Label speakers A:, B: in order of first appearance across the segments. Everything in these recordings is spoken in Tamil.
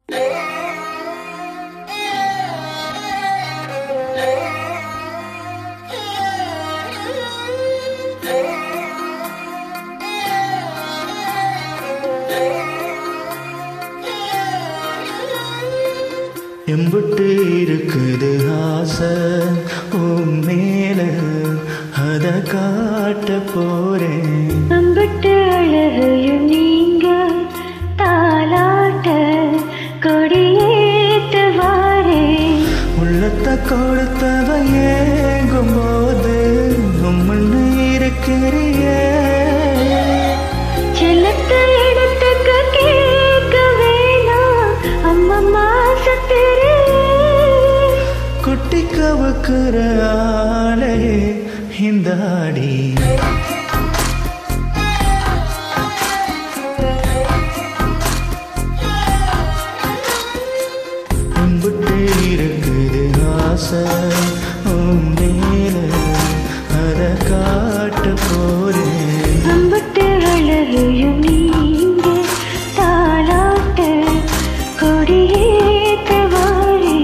A: எம்புட்டு இருக்குது ஆசை உன் மேல அத காட்ட போறேன்
B: அம்பிட்டு அழகையும் நீங்க தாலாட்ட கொடியேத்து வாரே
A: உள்ளத்தை கொடுத்தவ ஏங்கும் போது உம்மன்னு இருக்கிறியே
B: செல்லத்தை இடத்துக்கு கேட்க வேணாம் அம்மம்மா சத்துரு
A: குட்டி கவுக்குற ஆளே இந்த ஆடி கும்பிட்டு இருக்குது ஆசை உன் மேல அத காட்ட போறேன்
B: அம்பிட்டு அழகையும் நீங்க தாலாட்ட கொடியேத்து வாரே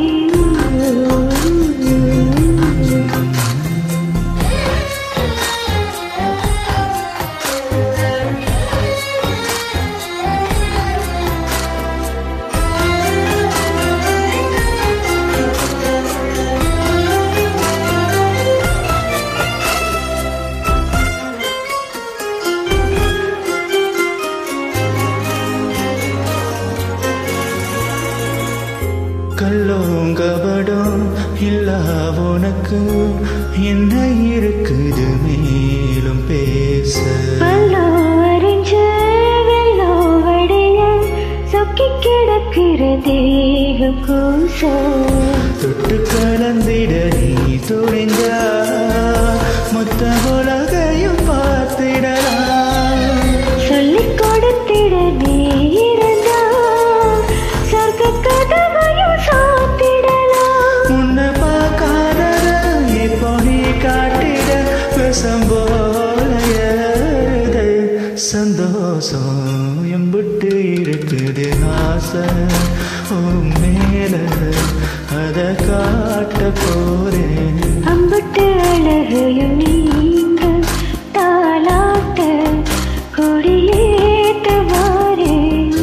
A: கல்லோங்கபடம் இல்லா உனக்கு என்ன இருக்குது மேலும் பேச
B: பல்லோ அரிஞ்சு வெள்ளோ வடைய சொக்கி கிடக்கிற தேகம் கூச
A: தொட்டு கலந்திட நீ துணிஞ்சா மொத்த உலகையும் பார்த்திடலாம்
B: சொல்லிக் கொடுத்திட நீ இருந்தா சொர்க்க கதவையும் சாத்திடலாம்
A: உன்னை பார்க்காதத இப்போ நீ காட்டிட விஷம் போல ஏறுது சந்தோஷம் எம்புட்டு இருக்குது ஆசை உன் மேல அத காட்ட போறேன்
B: அம்புட்டு அழகையும் நீங்க தாலாட்ட கொடியேத்த வாரே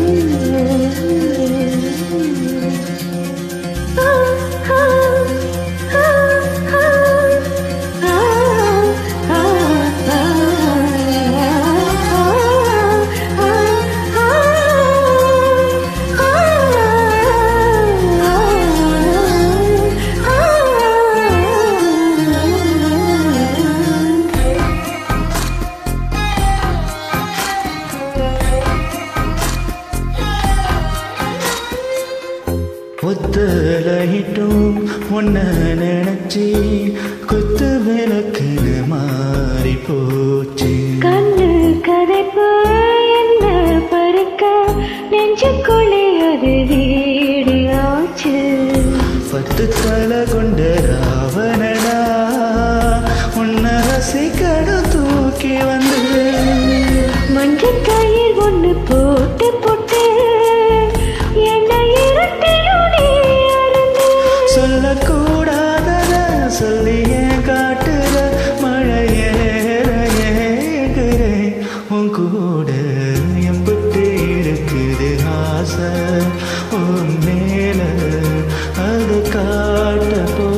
B: ஆ, ஆ, ஆ, ஆ, ஆ, ஆ, ஆ,
A: ஒத்தலையிட்டும் உன்னை நினைச்சி குத்து விளக்குன்னு மாறி போச்சு
B: கண்ணு கதைப்பு என்ன பருக்க நெஞ்சுக்குள்ளே அது வீடு ஆச்சு
A: பத்து தலை கொண்ட ராவணடா உன்னை ரசிக்கணும் தூக்கி வந்து
B: மஞ்சள் கயிர் ஒண்ணு போட்டு போட்டு என்ன இருட்டியும் நீ அருந்து
A: சொல்லக்கூடாதத சொல்லி ஏன் காட்டுற மழை ஏற ஏகுறேன் உன் கூட எம்புட்டு இருக்குது ஆசை உன் மேல அது காட்ட போ